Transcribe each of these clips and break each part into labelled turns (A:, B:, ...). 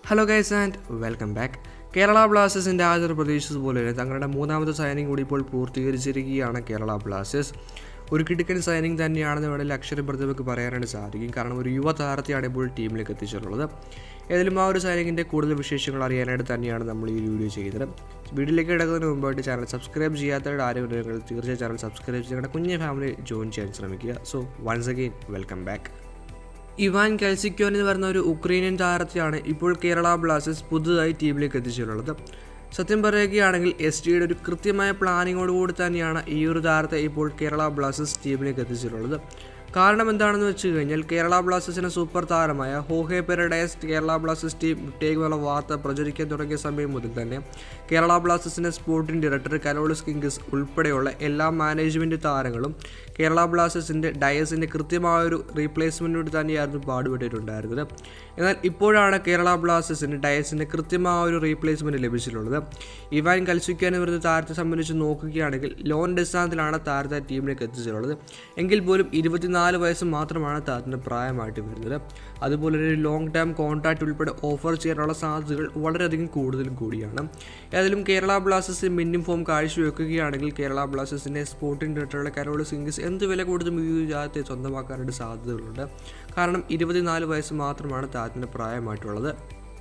A: hello guys and welcome back Kerala ബ്ലാസ്റ്റേഴ്സിൻ്റെ ആദ്യ പ്രതീക്ഷിച്ചതുപോലെ തന്നെ തങ്ങളുടെ മൂന്നാമത്തെ സൈനിങ് കൂടി ഇപ്പോൾ പൂർത്തീകരിച്ചിരിക്കുകയാണ് കേരള ബ്ലാസ്റ്റേഴ്സ് ഒരു കിടുക്കൻ സൈനിങ് തന്നെയാണെന്ന് വേണമെങ്കിൽ അക്ഷര പ്രതിഭയ്ക്ക് പറയാനായിട്ട് സാധിക്കും കാരണം ഒരു യുവ താരത്തെയാണ് ഇപ്പോൾ ടീമിലേക്ക് എത്തിച്ചിട്ടുള്ളത് ഏതായാലും ആ ഒരു സൈനിങ്ങിൻ്റെ കൂടുതൽ വിശേഷങ്ങൾ അറിയാനായിട്ട് തന്നെയാണ് നമ്മൾ ഈ വീഡിയോ ചെയ്തത് വീഡിയോയിലേക്ക് കിടക്കുന്നതിന് മുമ്പായിട്ട് ചാനൽ സബ്സ്ക്രൈബ് ചെയ്യാത്തവരുടെ ആരും ഉണ്ടെങ്കിൽ തീർച്ചയായും ചാനൽ സബ്സ്ക്രൈബ് ചെയ്ത് ഞങ്ങളുടെ കുഞ്ഞു ഫാമിലി ജോയിൻ ചെയ്യാൻ ശ്രമിക്കുക so once again welcome back Ivan കെൽസിക്കോൻ എന്ന് പറയുന്ന ഒരു ഉക്രൈനിയൻ താരത്തെയാണ് ഇപ്പോൾ കേരള ബ്ലാസ്റ്റേഴ്സ് പുതുതായി ടീമിലേക്ക് എത്തിച്ചിട്ടുള്ളത് സത്യം പറയുകയാണെങ്കിൽ എസ് ടിയുടെ ഒരു കൃത്യമായ പ്ലാനിങ്ങോടുകൂടി തന്നെയാണ് ഈ ഒരു താരത്തെ ഇപ്പോൾ കേരള ബ്ലാസ്റ്റേഴ്സ് ടീമിലേക്ക് എത്തിച്ചിട്ടുള്ളത് കാരണം എന്താണെന്ന് വെച്ച് കഴിഞ്ഞാൽ കേരള ബ്ലാസ്റ്റേഴ്സിൻ്റെ സൂപ്പർ താരമായ ഹോഹെ പെരഡൈസ് കേരള ബ്ലാസ്റ്റേഴ്സ് ടീം വിട്ടേക്കുള്ള വാർത്ത പ്രചരിക്കാൻ തുടങ്ങിയ സമയം മുതൽ തന്നെ കേരള ബ്ലാസ്റ്റേഴ്സിൻ്റെ സ്പോർട്ടിംഗ് ഡയറക്ടർ കരോളിസ് കിങ്കിസ് ഉൾപ്പെടെയുള്ള എല്ലാ മാനേജ്മെൻറ്റ് താരങ്ങളും കേരള ബ്ലാസ്റ്റേഴ്സിൻ്റെ ഡയസിൻ്റെ കൃത്യമായൊരു റീപ്ലേസ്മെൻറ്റിനോട് തന്നെയായിരുന്നു പാടുപെട്ടിട്ടുണ്ടായിരുന്നത് എന്നാൽ ഇപ്പോഴാണ് കേരള ബ്ലാസ്റ്റേഴ്സിന് ഡയസിൻ്റെ കൃത്യമായ ഒരു റീപ്ലേസ്മെൻറ്റ് ലഭിച്ചിട്ടുള്ളത് ഇവാൻ കൽസുക്ക എന്ന് പറയുന്ന താരത്തെ സംബന്ധിച്ച് നോക്കുകയാണെങ്കിൽ ലോൺ ഡിസ്റ്റാന്തിലാണ് താരത്തെ ടീമിലേക്ക് എത്തിച്ചിട്ടുള്ളത് എങ്കിൽ പോലും ഇരുപത്തിനാല് വയസ്സ് മാത്രമാണ് താരത്തിന് പ്രായമായിട്ട് വരുന്നത് അതുപോലെ ഒരു ലോങ് ടേം കോൺട്രാക്റ്റ് ഉൾപ്പെടെ ഓഫർ ചെയ്യാനുള്ള സാധ്യതകൾ വളരെയധികം കൂടുതലും കൂടിയാണ് ഏതായാലും കേരള ബ്ലാസ്റ്റേഴ്സ് മിന്നും ഫോം കാഴ്ചവെക്കുകയാണെങ്കിൽ കേരള ബ്ലാസ്റ്റേഴ്സിൻ്റെ സ്പോർട്ടിംഗ് ഡയറക്ടറുടെ കരോള് സിംഗിസ് എന്ത് വില കൊടുത്തും ഈ ജാതത്തെ സ്വന്തമാക്കാനായിട്ട് സാധ്യതകളുണ്ട് കാരണം ഇരുപത്തിനാല് വയസ്സ് മാത്രമാണ് താരത്തിൻ്റെ പ്രായമായിട്ടുള്ളത്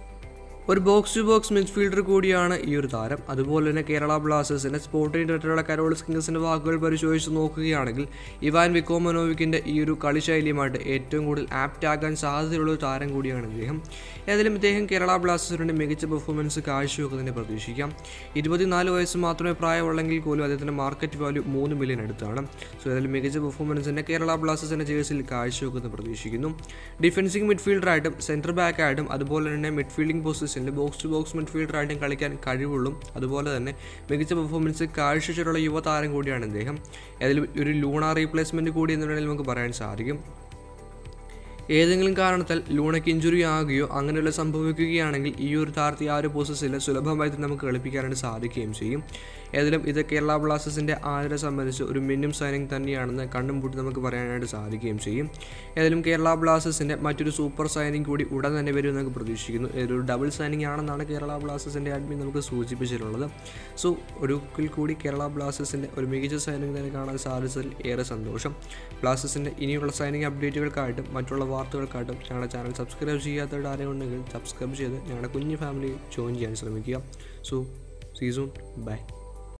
A: ഒരു ബോക്സ് ടു ബോക്സ് മിഡ്ഫീൽഡർ കൂടിയാണ് ഈ ഒരു താരം അതുപോലെ തന്നെ കേരള ബ്ലാസ്റ്റേഴ്സിൻ്റെ സ്പോർട്ടിംഗ് ഡയറക്ടറുടെ കരോൾ കിങ്സിൻ്റെ വാക്കുകൾ പരിശോധിച്ച് നോക്കുകയാണെങ്കിൽ ഇവാൻ വിക്കോമനോവിക്കിൻ്റെ ഈ ഒരു കളിശൈലിയുമായിട്ട് ഏറ്റവും കൂടുതൽ ആപ്റ്റ് ആകാൻ സാധ്യതയുള്ള ഒരു താരം കൂടിയാണ് ഇദ്ദേഹം ഏതായാലും ഇദ്ദേഹം കേരള ബ്ലാസ്റ്റേഴ്സിൻ്റെ മികച്ച പെർഫോമൻസ് കാഴ്ചവെക്കുന്നതിനെ പ്രതീക്ഷിക്കാം ഇരുപത്തിനാല് വയസ്സ് മാത്രമേ പ്രായമുള്ളെങ്കിൽ പോലും അദ്ദേഹത്തിൻ്റെ മാർക്കറ്റ് വാല്യൂ മൂന്ന് മില്യൺ അടുത്താണ് സോ ഏതായാലും മികച്ച പെർഫോമൻസ് തന്നെ കേരള ബ്ലാസ്റ്റേഴ്സിൻ്റെ ജേഴ്സിൽ കാഴ്ചവെക്കുന്നത് പ്രതീക്ഷിക്കുന്നു ഡിഫൻസിംഗ് മിഡ്ഫീൽഡറായിട്ടും സെൻറ്റർ ബാക്കായിട്ടും അതുപോലെ തന്നെ മിഡ്ഫീൽഡിംഗ് പൊസിഷൻ പൊസിഷനിൽ ബോക്സ് ടു ബോക്സ് മിഡ്ഫീൽഡറായിട്ടും കളിക്കാൻ കഴിവുള്ളും അതുപോലെ തന്നെ മികച്ച പെർഫോമൻസ് കാഴ്ചവെച്ചിട്ടുള്ള യുവതാരം കൂടിയാണ് ഇദ്ദേഹം അതിൽ ഒരു ലൂണ റീപ്ലേസ്മെൻറ്റ് കൂടി എന്ന് വേണമെങ്കിൽ നമുക്ക് പറയാൻ സാധിക്കും ഏതെങ്കിലും കാരണത്താൽ ലൂണയ്ക്ക് ഇഞ്ചുറി ആകുകയോ അങ്ങനെയുള്ള സംഭവിക്കുകയാണെങ്കിൽ ഈ ഒരു താരത്തെ ആ ഒരു പൊസിഷനിൽ സുലഭമായി നമുക്ക് കളിപ്പിക്കാനായിട്ട് സാധിക്കുകയും ചെയ്യും ഏതായാലും ഇത് കേരള ബ്ലാസ്റ്റേഴ്സിൻ്റെ ആദരെ സംബന്ധിച്ച് ഒരു മിന്നും സൈനിങ് തന്നെയാണെന്ന് കണ്ണും പൂട്ടി നമുക്ക് പറയാനായിട്ട് സാധിക്കുകയും ചെയ്യും ഏതായാലും കേരള ബ്ലാസ്റ്റേഴ്സിൻ്റെ മറ്റൊരു സൂപ്പർ സൈനിങ് കൂടി ഉടൻ തന്നെ വരും നമുക്ക് പ്രതീക്ഷിക്കുന്നു ഇതൊരു ഡബിൾ സൈനിങ് ആണെന്നാണ് കേരള ബ്ലാസ്റ്റേഴ്സിൻ്റെ അഡ്മിൻ നമുക്ക് സൂചിപ്പിച്ചിട്ടുള്ളത് സോ ഒരിക്കൽ കൂടി കേരള ബ്ലാസ്റ്റേഴ്സിൻ്റെ ഒരു മികച്ച സൈനിങ് തന്നെ കാണാൻ സാധിച്ചതിൽ ഏറെ സന്തോഷം ബ്ലാസ്റ്റേഴ്സിൻ്റെ ഇനിയുള്ള സൈനിങ് അപ്ഡേറ്റുകൾക്കായിട്ടും മറ്റുള്ള വാർത്തകൾക്കായിട്ടും ഞങ്ങളുടെ ചാനൽ സബ്സ്ക്രൈബ് ചെയ്യാത്തവരുടെ ആരെയും ഉണ്ടെങ്കിൽ സബ്സ്ക്രൈബ് ചെയ്ത് ഞങ്ങളുടെ കുഞ്ഞു ഫാമിലി ജോയിൻ ചെയ്യാൻ ശ്രമിക്കുക സോ സീസൺ ബൈ